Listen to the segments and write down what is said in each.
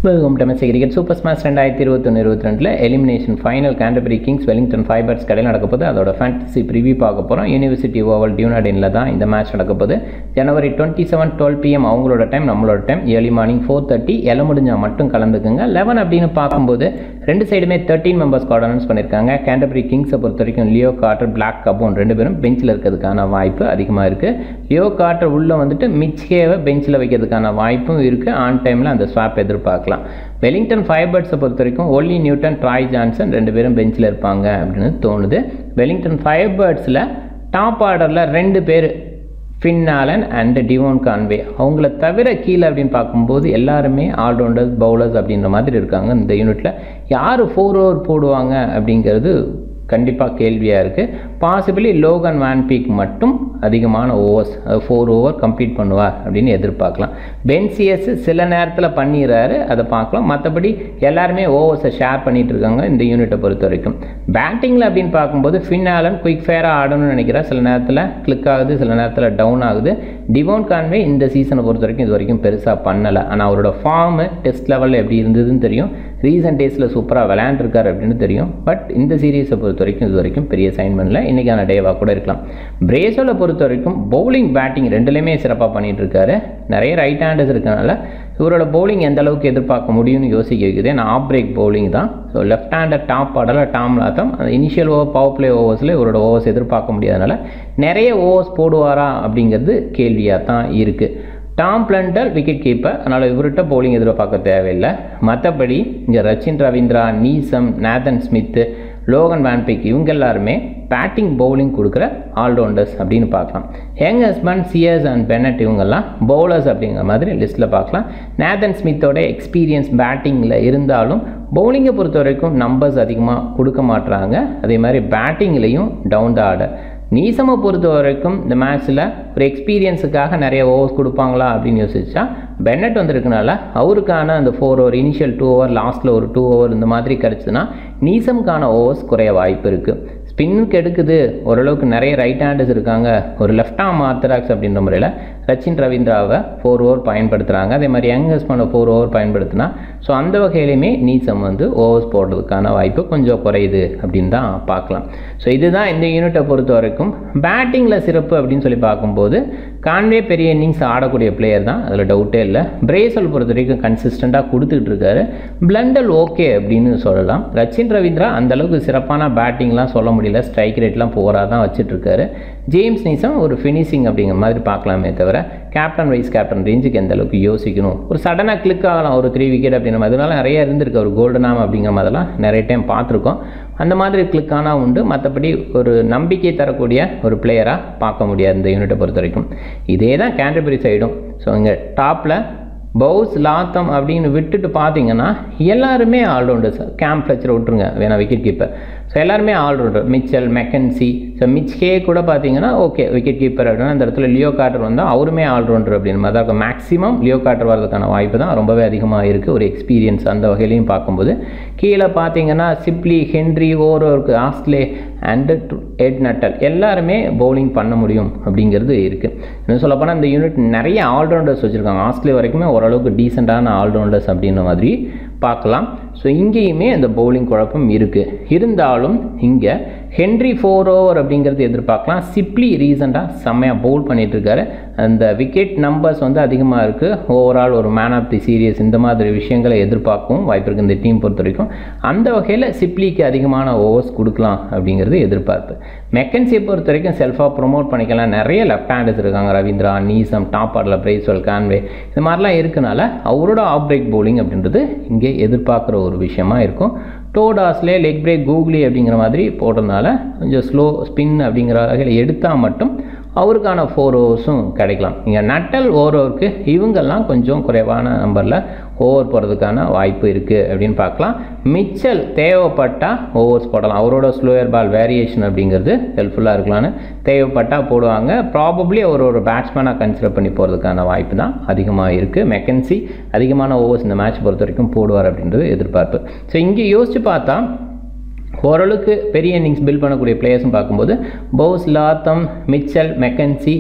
welcome domestic cricket super smash ரெண்டாயிரத்தி இருபத்தொன்று இருபத்தி ரெண்டில் elimination final Canterbury Kings Wellington fibres கடையில் நடக்க போது அதோட ஃபேண்டசி ப்ரிவியூ பார்க்க போகிறோம் யூனிவர்சிட்டி ஓவல் டியூனாடினில் தான் இந்த மேட்ச் நடக்க போகுது ஜனவரி டுவெண்ட்டி செவன் டுவெல் பிஎம் அவங்களோட டைம் நம்மளோட time early morning four thirty எல்லாம் முடிஞ்சால் மட்டும் கலந்துக்குங்க லெவன் அப்படின்னு பார்க்கும்போது ரெண்டு சைடுமே தேர்ட்டீன் மெம்பர்ஸ் அனௌன்ஸ் பண்ணியிருக்காங்க கேண்டபரி கிங்ஸை பொறுத்த வரைக்கும் லியோ கார்டர் பிளாக் கபோன் ரெண்டு பேரும் பெஞ்சில் இருக்கிறதுக்கான வாய்ப்பு அதிகமாக இருக்குது லியோ கார்டர் உள்ளே வந்துட்டு மிச்கேவை பெஞ்சில் வைக்கிறதுக்கான வாய்ப்பும் இருக்குது ஆன் டைமில் அந்த ஸ்வாப் எதிர்பார்க்கலாம் வெலிங்டன் ஃபைபர்ஸை பொறுத்த வரைக்கும் ஒல்லி நியூட்டன் ட்ராய் ஜான்சன் ரெண்டு பேரும் பெஞ்சில் இருப்பாங்க அப்படின்னு தோணுது வெலிங்டன் ஃபைபர்ஸில் டாப் ஆர்டரில் ரெண்டு பேர் ஃபின்னாலன் அண்ட் டிவோன் கான்வே அவங்கள தவிர கீழே அப்படின்னு பார்க்கும்போது எல்லாருமே ஆல்ரவுண்டர்ஸ் பவுலர்ஸ் அப்படின்ற மாதிரி இருக்காங்க இந்த யூனிட்டில் யார் ஃபோர் ஓவர் போடுவாங்க அப்படிங்கிறது கண்டிப்பாக கேள்வியாக இருக்குது பாசிபிளி லோகன் வேன்பீக் மட்டும் அதிகமான ஓவர்ஸ் ஃபோர் ஓவர் கம்ப்ளீட் பண்ணுவார் அப்படின்னு எதிர்பார்க்கலாம் பென்சியஸ் சில நேரத்தில் பண்ணிடுறாரு அதை பார்க்கலாம் மற்றபடி எல்லாருமே ஓவர்ஸை ஷேர் பண்ணிகிட்டு இருக்காங்க இந்த யூனிட்டை பொறுத்த வரைக்கும் பேட்டிங்கில் அப்படின்னு பார்க்கும்போது ஃபின் ஆலன் குயிக் ஃபேராக ஆடணும்னு நினைக்கிறேன் சில நேரத்தில் கிளிக் ஆகுது சில நேரத்தில் டவுன் ஆகுது டிவோன் கான்வே இந்த சீசனை பொறுத்த வரைக்கும் இது வரைக்கும் பெருசாக பண்ணலை ஆனால் அவரோட ஃபார்மு டெஸ்ட் லெவலில் எப்படி இருந்ததுன்னு தெரியும் ரீசன்ட் டேஸில் சூப்பராக விளையாண்டுருக்காரு அப்படின்னு தெரியும் பட் இந்த சீரீஸை பொறுத்த வரைக்கும் இது வரைக்கும் பெரிய சைன் பண்ணல இன்றைக்கான டேவாக கூட இருக்கலாம் பிரேசோவில் பொறுத்த வரைக்கும் பவுலிங் பேட்டிங் ரெண்டுலேயுமே சிறப்பாக பண்ணிகிட்டு இருக்காரு நிறைய ரைட் ஹேண்டர்ஸ் இருக்கனால இவரோட பவுலிங் எந்த அளவுக்கு எதிர்பார்க்க முடியும்னு யோசிக்க வைக்குது ஏன்னா ஆஃப் பிரேக் பவுலிங் தான் ஸோ லெஃப்ட் ஹேண்டர் டாப் ஆடல டாம் லாத்தம் அந்த இனிஷியல் ஓவர் பவர் பிளே ஓவர்ஸில் இவரோட ஓவர்ஸ் எதிர்பார்க்க முடியாதனால நிறைய ஓவர்ஸ் போடுவாரா அப்படிங்கிறது கேள்வியாக தான் இருக்குது டாம் பிளண்டல் விக்கெட் கீப்பர் அதனால் இவர்கிட்ட பவுலிங் எதிர்பார்க்க தேவையில்லை மற்றபடி இங்கே ரச்சின் ரவீந்திரா நீசம் நேதன் ஸ்மித்து லோகன் வேன்பிக் இவங்க எல்லாருமே பேட்டிங் பவுலிங் கொடுக்குற ஆல்ரவுண்டர்ஸ் அப்படின்னு பார்க்கலாம் young husband Sears and Bennett இவங்கெல்லாம் பவுலர்ஸ் அப்படிங்கிற மாதிரி லிஸ்ட்டில் பார்க்கலாம் நேதன் ஸ்மித்தோட எக்ஸ்பீரியன்ஸ் பேட்டிங்கில் இருந்தாலும் பவுலிங்கை பொறுத்த வரைக்கும் நம்பர்ஸ் அதிகமாக கொடுக்க மாட்டுறாங்க அதே மாதிரி பேட்டிங்லேயும் டவுன் த ஆர்டர் நீசமை பொறுத்த வரைக்கும் இந்த மேட்ச்சில் ஒரு எக்ஸ்பீரியன்ஸுக்காக நிறைய ஓவர்ஸ் கொடுப்பாங்களா அப்படின்னு யோசிச்சா பென்னட் வந்திருக்கனால அவருக்கான அந்த four over initial two over லாஸ்ட்டில் ஒரு டூ ஓவர் இந்த மாதிரி கிடச்சுன்னா நீசம்கான ஓவர்ஸ் குறைய வாய்ப்பு இருக்குது ஸ்பின்னுக்கு எடுக்குது ஓரளவுக்கு நிறைய ரைட் ஹேண்டர்ஸ் இருக்காங்க ஒரு லெஃப்ட் ஆம் ஆர்த்தடாக்ஸ் அப்படின்ற முறையில் ரச்சின் ரவீந்திராவை ஃபோர் ஓவர் பயன்படுத்துகிறாங்க அதே மாதிரி யங் ஹஸ்பண்டை ஃபோர் ஓவர் பயன்படுத்தினா ஸோ அந்த வகையிலையுமே நீசம் வந்து ஓவர்ஸ் போடுறதுக்கான வாய்ப்பு கொஞ்சம் குறையுது அப்படின்னு தான் பார்க்கலாம் ஸோ இதுதான் இந்த யூனிட்டை பொறுத்த வரைக்கும் பேட்டிங்கில் சிறப்பு அப்படின்னு சொல்லி பார்க்கும்போது கான்வே பெரிய இன்னிங்ஸ் ஆடக்கூடிய பிளேயர் தான் அதில் டவுட்டே இல்லை பிரேசல் பொறுத்த வரைக்கும் கன்சிஸ்டண்ட்டாக கொடுத்துக்கிட்டு இருக்காரு பிளண்டல் ஓகே அப்படின்னு சொல்லலாம் ரச்சின் ரவீந்திரா அந்தளவுக்கு சிறப்பான பேட்டிங்லாம் சொல்ல முடியல ஸ்ட்ரைக் ரேட்லாம் போராக தான் வச்சுட்ருக்காரு ஜேம்ஸ் நீசம் ஒரு ஃபினிஷிங் அப்படிங்கிற மாதிரி பார்க்கலாமே தவிர கேப்டன் வைஸ் கேப்டன் ரேஞ்சுக்கு எந்த அளவுக்கு யோசிக்கணும் ஒரு சடனாக கிளிக் ஆகலாம் ஒரு த்ரீ விக்கெட் அப்படின்ற மாதிரி அதனால நிறைய இருந்திருக்கு ஒரு கோல்டனாம் அப்படிங்கிற மாதிரிலாம் நிறைய டைம் பார்த்துருக்கோம் அந்த மாதிரி கிளிக் ஆனால் உண்டு மற்றபடி ஒரு நம்பிக்கை தரக்கூடிய ஒரு பிளேயராக பார்க்க முடியாது இந்த யூனிட்டை பொறுத்த வரைக்கும் இதே தான் கேண்டபரி சைடும் ஸோ இங்கே டாப்பில் பவுஸ் லாத்தம் அப்படின்னு விட்டுட்டு பார்த்தீங்கன்னா எல்லாருமே ஆல்ரவுண்டர்ஸ் கேம்ப் ஃப்ளச்சர் விட்டுருங்க வேணா விக்கெட் கீப்பர் ஸோ எல்லாருமே ஆல்ரவுண்டர் மிச்சல் மெக்கன்சி ஸோ மிச்கே கூட பார்த்தீங்கன்னா ஓகே விக்கெட் கீப்பர் அப்படின்னா அந்த இடத்துல லியோ கார்டர் வந்தால் அவருமே ஆல்ரவுண்டர் அப்படின்னு மாதிரி தான் இருக்கும் மேக்ஸிமம் லியோ கார்டர் வரதுக்கான வாய்ப்பு தான் ரொம்பவே அதிகமாக இருக்குது ஒரு எக்ஸ்பீரியன்ஸ் அந்த வகையிலையும் பார்க்கும்போது கீழே பார்த்தீங்கன்னா சிப்லி ஹென்ரி ஓரோருக்கு ஆஸ்ட்லே அண்டு எட் நட்டல் எல்லாருமே பவுலிங் பண்ண முடியும் அப்படிங்கிறது இருக்குது இன்னும் சொல்லப்போனால் இந்த யூனிட் நிறைய ஆல்ரவுண்டர்ஸ் வச்சுருக்காங்க ஆஸ்ட்ரேலியா வரைக்குமே ஓரளவுக்கு டீசெண்டான ஆல்ரவுண்டர்ஸ் அப்படின்ற மாதிரி பார்க்கலாம் ஸோ இங்கேயுமே அந்த பவுலிங் குழப்பம் இருக்குது இருந்தாலும் இங்கே ஹென்ரி ஃபோர் ஓவர் அப்படிங்கிறது எதிர்பார்க்கலாம் சிப்லி ரீசெண்டாக செம்மையாக பவுல் பண்ணிகிட்ருக்காரு அந்த விக்கெட் நம்பர்ஸ் வந்து அதிகமாக இருக்குது ஓவரால் ஒரு மேன் ஆஃப் தி சீரியஸ் இந்த மாதிரி விஷயங்களை எதிர்பார்க்கவும் வாய்ப்பு இருக்குது இந்த டீம் பொறுத்த வரைக்கும் அந்த வகையில் சிப்லிக்கு அதிகமான ஓவர்ஸ் கொடுக்கலாம் அப்படிங்கிறது எதிர்பார்ப்பு மெக்கன்சியை பொறுத்த வரைக்கும் செல்ஃபாக ப்ரொமோட் பண்ணிக்கலாம் நிறைய லெஃப்ட் ஹேண்டர்ஸ் இருக்காங்க ரவீந்திரா நீசம் டாப் ஆர்டில் பிரைஸ்வல் கான்வே இந்த மாதிரிலாம் இருக்கனால அவரோட ஆஃப் பிரேக் பவுலிங் அப்படின்றது இங்கே எதிர்பார்க்குற ஒரு விஷயமா இருக்கும் டோடாஸ்லே லெக் பிரேக் கூகுளி அப்படிங்கிற மாதிரி போடுறதுனால கொஞ்சம் ஸ்லோ ஸ்பின் அப்படிங்கிற வகையில் எடுத்தால் மட்டும் அவருக்கான ஃபோர் ஓவர்ஸும் கிடைக்கலாம் இங்கே நட்டல் ஓவர் ஓவருக்கு இவங்கெல்லாம் கொஞ்சம் குறைவான நம்பரில் ஓவர் போகிறதுக்கான வாய்ப்பு இருக்குது அப்படின்னு பார்க்கலாம் மிச்சல் தேவைப்பட்டால் ஓவர்ஸ் போடலாம் அவரோட ஸ்லோயர் பால் வேரியேஷன் அப்படிங்கிறது ஹெல்ப்ஃபுல்லாக இருக்கலாம்னு தேவைப்பட்டால் போடுவாங்க ப்ராபப்ளி அவர் ஒரு பேட்ஸ்மேனாக கன்சிடர் பண்ணி போகிறதுக்கான வாய்ப்பு தான் அதிகமாக இருக்குது மெக்கன்சி அதிகமான ஓவர்ஸ் இந்த மேட்ச் பொறுத்த வரைக்கும் போடுவார் அப்படின்றது எதிர்பார்ப்பு ஸோ இங்கே யோசித்து பார்த்தா ஓரளவுக்கு பெரிய இன்னிங்ஸ் பில்ட் பண்ணக்கூடிய பிளேயர்ஸும் பார்க்கும்போது Bowes Latham Mitchell McKenzie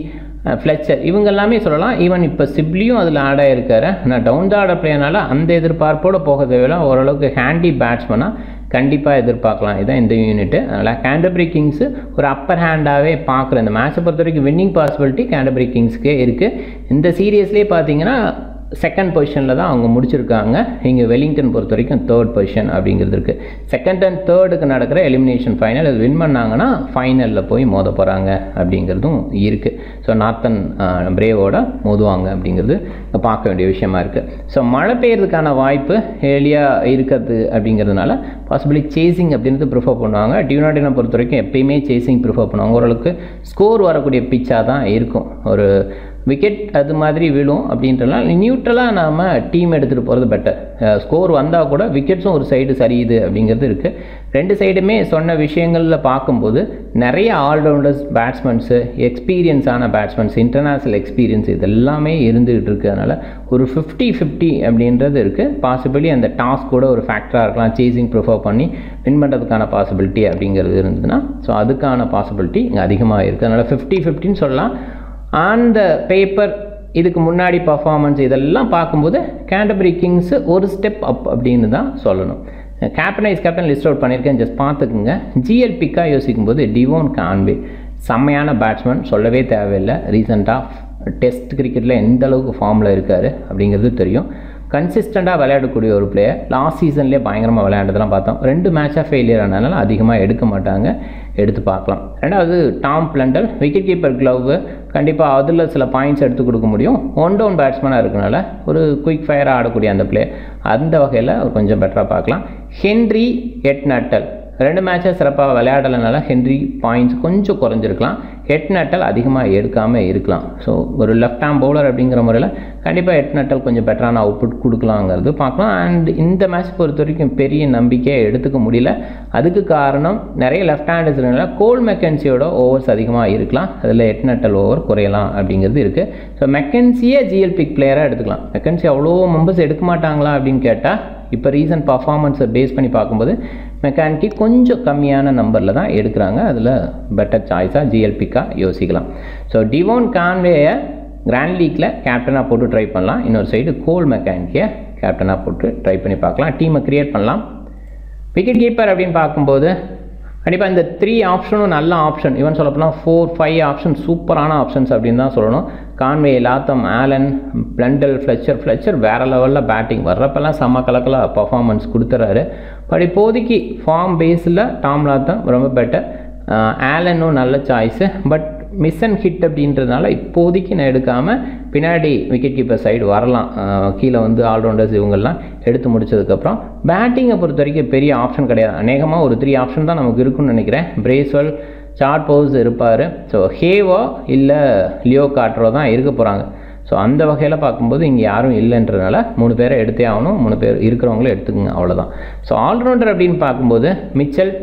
Fletcher இவங்க எல்லாமே சொல்லலாம் ஈவன் இப்போ சிப்லியும் அதில் ஆட் ஆகிருக்காரு நான் டவுன் த ஆர்டர் பிளேயனால அந்த எதிர்பார்ப்போடு போக தேவையில்ல ஓரளவுக்கு ஹேண்டி பேட்ஸ்மனாக கண்டிப்பாக எதிர்பார்க்கலாம் இதுதான் இந்த யூனிட்டு அதனால் கேண்டபரி கிங்ஸு ஒரு அப்பர் ஹேண்டாகவே பார்க்குற இந்த மேட்சை பொறுத்த வரைக்கும் வின்னிங் பாசிபிலிட்டி கேண்டபரி கிங்ஸ்க்கே இருக்குது இந்த சீரியஸ்லேயே பார்த்தீங்கன்னா செகண்ட் பொசிஷனில் தான் அவங்க முடிச்சிருக்காங்க இங்கே வெலிங்டன் பொறுத்த வரைக்கும் தேர்ட் பொசிஷன் அப்படிங்கிறது இருக்குது செகண்ட் அண்ட் தேர்டுக்கு நடக்கிற எலிமினேஷன் ஃபைனல் அது வின் பண்ணாங்கன்னா ஃபைனலில் போய் மோத போகிறாங்க அப்படிங்கிறதும் இருக்குது ஸோ நார்த்தன் பிரேவோட மோதுவாங்க அப்படிங்கிறது பார்க்க வேண்டிய விஷயமா இருக்குது ஸோ மழை பெய்யறதுக்கான வாய்ப்பு ஏர்லியாக இருக்கிறது அப்படிங்கிறதுனால பாசிபிளி சேசிங் அப்படின்றது ப்ரிஃபர் பண்ணுவாங்க டியூனாடினை பொறுத்த வரைக்கும் எப்பயுமே சேசிங் ப்ரிஃபர் பண்ணுவாங்க ஓரளவுக்கு ஸ்கோர் வரக்கூடிய பிச்சாக தான் இருக்கும் ஒரு விக்கெட் அது மாதிரி விழும் அப்படின்றனால நியூட்ரலாக நாம் டீம் எடுத்துகிட்டு போகிறது பெட்டர் ஸ்கோர் வந்தால் கூட விக்கெட்ஸும் ஒரு சைடு சரியுது அப்படிங்கிறது இருக்குது ரெண்டு சைடுமே சொன்ன விஷயங்களில் பார்க்கும்போது நிறைய ஆல்ரவுண்டர்ஸ் பேட்ஸ்மேன்ஸு எக்ஸ்பீரியன்ஸான பேட்ஸ்மேன்ஸ் இன்டர்நேஷ்னல் எக்ஸ்பீரியன்ஸ் இது எல்லாமே இருந்துகிட்டு இருக்கிறதுனால ஒரு ஃபிஃப்டி ஃபிஃப்டி அப்படின்றது இருக்குது பாசிபிளி அந்த டாஸ்க் கூட ஒரு ஃபேக்டராக இருக்கலாம் சேசிங் ப்ரிஃபர் பண்ணி வின் பண்ணுறதுக்கான பாசிபிலிட்டி அப்படிங்கிறது இருந்ததுன்னா ஸோ அதுக்கான பாசிபிலிட்டி இங்கே அதிகமாக இருக்குது அதனால் ஃபிஃப்டி ஃபிஃப்டின்னு சொல்லலாம் அந்த பேப்பர் இதுக்கு முன்னாடி பர்ஃபார்மன்ஸ் இதெல்லாம் பார்க்கும்போது கேண்டபரி கிங்ஸு ஒரு ஸ்டெப் அப் அப்படின்னு தான் சொல்லணும் கேப்டன் ஐஸ் கேப்டன் லிஸ்ட் அவுட் பண்ணியிருக்கேன் ஜஸ்ட் பார்த்துக்குங்க ஜிஎல் பிக்காக யோசிக்கும்போது டிவோன் கான்வே செம்மையான பேட்ஸ்மேன் சொல்லவே தேவையில்லை ரீசெண்டாக டெஸ்ட் கிரிக்கெட்டில் எந்த அளவுக்கு ஃபார்மில் இருக்கார் அப்படிங்கிறது தெரியும் கன்சிஸ்டண்ட்டாக விளையாடக்கூடிய ஒரு பிளேயர் லாஸ்ட் சீசன்லேயே பயங்கரமாக விளையாண்டதெல்லாம் பார்த்தோம் ரெண்டு மேட்சாக ஃபெயிலியர் ஆனதுனால அதிகமாக எடுக்க மாட்டாங்க எடுத்து பார்க்கலாம் ரெண்டாவது Tom Blundell wicket keeper glove கண்டிப்பாக அதில் சில பாயிண்ட்ஸ் எடுத்து கொடுக்க முடியும் ஒன் டவுன் பேட்ஸ்மேனாக இருக்கனால ஒரு குயிக் ஃபயராக ஆடக்கூடிய அந்த பிளே அந்த வகையில் கொஞ்சம் பெட்டராக பார்க்கலாம் ஹென்ரி எட் நட்டல் ரெண்டு மேட்சை சிறப்பாக விளையாடலைனால ஹென்ரி பாயிண்ட்ஸ் கொஞ்சம் குறைஞ்சிருக்கலாம் ஹெட் நட்டல் அதிகமாக எடுக்காமல் இருக்கலாம் ஸோ ஒரு லெஃப்ட் ஹேம் பவுலர் அப்படிங்கிற முறையில் கண்டிப்பாக ஹெட் நட்டல் கொஞ்சம் பெட்டரான அவுட்புட் கொடுக்கலாங்கிறது பார்க்கலாம் அண்ட் இந்த மேட்ச் பொறுத்த வரைக்கும் பெரிய நம்பிக்கையை எடுத்துக்க முடியல அதுக்கு காரணம் நிறைய லெஃப்ட் ஹேண்டர்ஸ்னால கோல் மெக்கன்சியோட ஓவர்ஸ் அதிகமாக இருக்கலாம் அதில் ஹெட் நட்டல் ஓவர் குறையலாம் அப்படிங்கிறது இருக்குது ஸோ மெக்கன்சியே ஜிஎல் பிக் பிளேயராக எடுத்துக்கலாம் மெக்கன்சி அவ்வளோ மெம்பர்ஸ் எடுக்க மாட்டாங்களா அப்படின்னு கேட்டால் இப்போ ரீசன்ட் பர்ஃபார்மன்ஸை பேஸ் பண்ணி பார்க்கும்போது மெக்கானிக்கி கொஞ்சம் கம்மியான நம்பரில் தான் எடுக்கிறாங்க அதில் பெட்டர் சாய்ஸாக ஜிஎல்பிக்காக யோசிக்கலாம் ஸோ டிவோன் கான்வேயை கிராண்ட் லீக்கில் கேப்டனாக போட்டு ட்ரை பண்ணலாம் இன்னொரு சைடு கோல் மெக்கானிக்கை கேப்டனாக போட்டு ட்ரை பண்ணி பார்க்கலாம் டீமை க்ரியேட் பண்ணலாம் விக்கெட் கீப்பர் அப்படின்னு பார்க்கும்போது கண்டிப்பாக இந்த த்ரீ ஆப்ஷனும் நல்ல ஆப்ஷன் ஈவன் சொல்லப்போனால் ஃபோர் ஃபைவ் ஆப்ஷன் சூப்பரான ஆப்ஷன்ஸ் அப்படின்னு தான் சொல்லணும் Conway Latham Allen Blundell Fletcher Fletcher வேறு லெவலில் பேட்டிங் வர்றப்பெல்லாம் செம்ம கலக்கலாக பர்ஃபார்மன்ஸ் கொடுத்துறாரு பட் இப்போதைக்கு ஃபார்ம் பேஸில் டாம் லாத்தம் ரொம்ப பெட்டர் ஆலனும் நல்ல choice but miss and hit அப்படின்றதுனால இப்போதைக்கு நான் எடுக்காமல் பின்னாடி விக்கெட் கீப்பர் சைடு வரலாம் கீழே வந்து ஆல்ரவுண்டர்ஸ் இவங்கெல்லாம் எடுத்து முடிச்சதுக்கப்புறம் பேட்டிங்கை பொறுத்த வரைக்கும் பெரிய ஆப்ஷன் கிடையாது அநேகமாக ஒரு த்ரீ ஆப்ஷன் தான் நமக்கு இருக்குன்னு நினைக்கிறேன் பிரேஸ்வெல் சார்ட் பவுஸ் இருப்பார் ஸோ ஹேவோ இல்லை லியோ காட்ரோ தான் இருக்க போகிறாங்க ஸோ அந்த வகையில் பார்க்கும்போது இங்கே யாரும் இல்லைன்றதுனால மூணு பேரை எடுத்தே ஆகணும் மூணு பேர் இருக்கிறவங்களும் எடுத்துக்கோங்க அவ்வளோதான் ஸோ ஆல்ரவுண்டர் அப்படின்னு பார்க்கும்போது மிச்சல்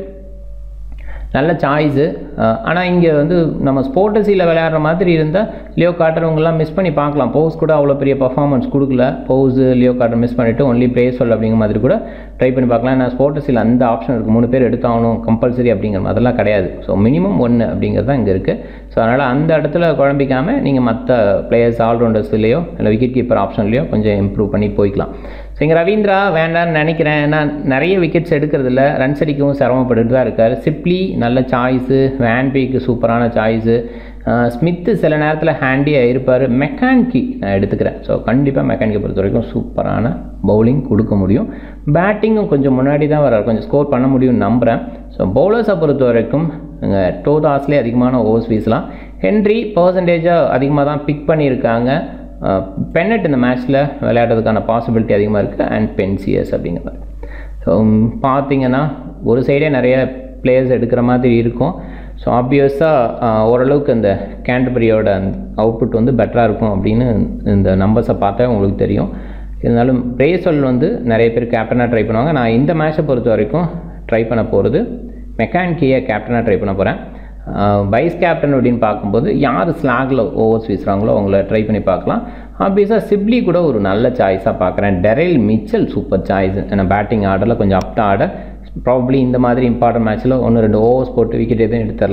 நல்ல சாய்ஸு ஆனால் இங்கே வந்து நம்ம ஸ்போர்ட்டஸியில் விளையாடுற மாதிரி இருந்தால் லியோ காட்டரவங்கெல்லாம் மிஸ் பண்ணி பார்க்கலாம் பவுஸ் கூட அவ்வளோ பெரிய பர்ஃபார்மன்ஸ் கொடுக்கல பவுஸு லியோ காட்டர் மிஸ் பண்ணிவிட்டு ஒன்லி பிரேஸ்வல் அப்படிங்கிற மாதிரி கூட ட்ரை பண்ணி பார்க்கலாம் ஏன்னா ஸ்போர்ட்டஸில் அந்த ஆப்ஷன் இருக்குது மூணு பேர் எடுத்தாகணும் கம்பல்சரி அப்படிங்கிற மாதிரி அதெல்லாம் கிடையாது ஸோ மினிமம் ஒன்று அப்படிங்கிறது தான் இங்கே இருக்குது ஸோ அதனால் அந்த இடத்துல குழம்பிக்காமல் நீங்கள் மற்ற பிளேயர்ஸ் ஆல்ரவுண்டர்ஸ்லேயோ இல்லை விக்கெட் கீப்பர் ஆப்ஷன்லேயோ கொஞ்சம் இம்ப்ரூவ் பண்ணி போய்க்கலாம் ஸோ இங்கே ரவீந்திரா வேண்டான்னு நினைக்கிறேன் ஏன்னா நிறைய விக்கெட்ஸ் எடுக்கிறதில்ல ரன்ஸ் அடிக்கவும் சிரமப்பட்டுட்டு தான் இருக்கார் சிப்லி நல்ல சாய்ஸு வேன்பேக்கு சூப்பரான சாய்ஸு ஸ்மித்து சில நேரத்தில் ஹேண்டியாக இருப்பார் மெக்கானிக்கி நான் எடுத்துக்கிறேன் ஸோ கண்டிப்பாக மெக்கானிக்கை பொறுத்த வரைக்கும் சூப்பரான பவுலிங் கொடுக்க முடியும் பேட்டிங்கும் கொஞ்சம் முன்னாடி தான் வரார் கொஞ்சம் ஸ்கோர் பண்ண முடியும்னு நம்புகிறேன் ஸோ பவுலர்ஸை பொறுத்த வரைக்கும் இங்கே டோதாஸ்லேயே அதிகமான ஓவர்ஸ் வீசலாம் ஹென்ரி பர்சன்டேஜாக அதிகமாக தான் பிக் பண்ணியிருக்காங்க பென்னட் இந்த மேட்ச்சில் விளையாடுறதுக்கான பாசிபிலிட்டி அதிகமாக இருக்குது அண்ட் பென்சியஸ் அப்படிங்கிற மாதிரி ஸோ பார்த்தீங்கன்னா ஒரு சைடே நிறைய பிளேயர்ஸ் எடுக்கிற மாதிரி இருக்கும் ஸோ ஆப்வியஸாக ஓரளவுக்கு இந்த கேண்டபரியோட அந்த அவுட்புட் வந்து பெட்டராக இருக்கும் அப்படின்னு இந்த நம்பர்ஸை பார்த்தா உங்களுக்கு தெரியும் இருந்தாலும் பிரேசல் வந்து நிறைய பேர் கேப்டனாக ட்ரை பண்ணுவாங்க நான் இந்த மேட்சை பொறுத்த வரைக்கும் ட்ரை பண்ண போகிறது மெக்கானிக்கியை கேப்டனாக ட்ரை பண்ண போகிறேன் வைஸ் கேப்டன் அப்படின்னு பார்க்கும்போது யார் ஸ்லாகில் ஓவர்ஸ் வீசுகிறாங்களோ அவங்கள ட்ரை பண்ணி பார்க்கலாம் ஆப்வியஸாக சிப்லி கூட ஒரு நல்ல சாய்ஸாக பார்க்குறேன் டெரைல் மிச்சல் சூப்பர் சாய்ஸ் ஏன்னா பேட்டிங் ஆர்டரில் கொஞ்சம் அப்ட ஆர்டர் ப்ராப்ளி இந்த மாதிரி இம்பார்ட்டன்ட் மேட்ச்சில் ஒன்று ரெண்டு ஓவர்ஸ் போட்டு விக்கெட் எதுவும் எடுத்துடலாம்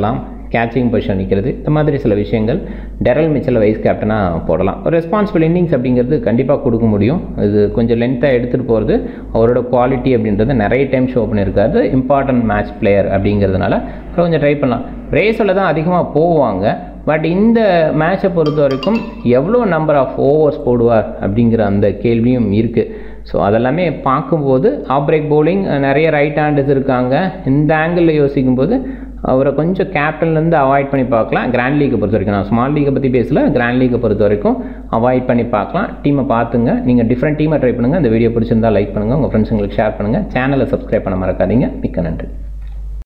கேச்சிங் பொசிஷன் நிற்கிறது இந்த மாதிரி சில விஷயங்கள் டெரல் மிச்சல் வைஸ் கேப்டனாக போடலாம் ஒரு ரெஸ்பான்சிபிள் இன்னிங்ஸ் அப்படிங்கிறது கண்டிப்பாக கொடுக்க முடியும் இது கொஞ்சம் லென்த்தாக எடுத்துகிட்டு போகிறது அவரோட குவாலிட்டி அப்படின்றது நிறைய டைம் ஷோ பண்ணியிருக்காரு இம்பார்ட்டன்ட் மேட்ச் பிளேயர் அப்படிங்கிறதுனால கொஞ்சம் ட்ரை பண்ணலாம் ரேஸில் தான் அதிகமாக போவாங்க பட் இந்த மேட்சை பொறுத்த வரைக்கும் எவ்வளோ நம்பர் ஆஃப் ஓவர்ஸ் போடுவார் அப்படிங்கிற அந்த கேள்வியும் இருக்குது ஸோ அதெல்லாமே பார்க்கும்போது ஆஃப் பிரேக் bowling நிறைய ரைட் ஹேண்டர்ஸ் இருக்காங்க இந்த ஆங்கிளில் யோசிக்கும்போது அவரை கொஞ்சம் கேப்டன்லேருந்து அவாய்ட் பண்ணி பார்க்கலாம் கிராண்ட் லீக்கை பொறுத்த வரைக்கும் நான் ஸ்மால் லீக்கை பற்றி பேசல கிராண்ட் லீக்கை பொறுத்த வரைக்கும் அவாய்ட் பண்ணி பார்க்கலாம் டீமை பார்த்துங்க நீங்கள் டிஃப்ரெண்ட் டீமை ட்ரை பண்ணுங்கள் இந்த வீடியோ பிடிச்சிருந்தா லைக் பண்ணுங்கள் உங்கள் ஃப்ரெண்ட்ஸுங்களுக்கு ஷேர் பண்ணுங்கள் சேனலை சப்ஸ்கிரைப் பண்ண மறக்காதீங்க மிக்க நன்றி